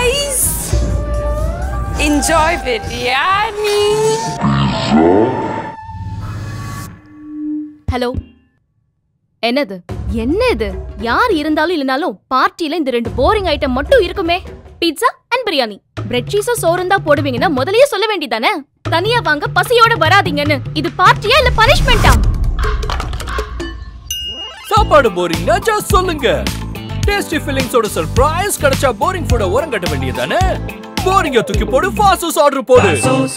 guys. Enjoy biryani. Hello என்னது என்ன இது யார் இருந்தாலும் இல்லனாலும் பார்ட்டில இந்த ரெண்டு போரிங் ஐட்டம் மட்டும் இருக்குமே பீட்சா அண்ட் பிரியாணி பிரெட் சீஸோ சோறும் தான் போடுவீங்கன்னா முதல்லயே சொல்ல வேண்டியதானே தனியா வாங்க பசியோட வராதீங்கன்னு இது பார்ட்டியா இல்ல பனிஷ்மெண்டா சாப்பாடு போரிங்னா ஜஸ்ட் சொல்லுங்க டேஸ்டி ஃபீலிங்ஸோட சர்ப்ரைஸ் கிடைச்சா போரிங் ஃபுட ஓரம் கட்ட வேண்டியதானே போரிங்க தூக்கி போடு ஃபாஸ்ட் ஆர்டர் போடு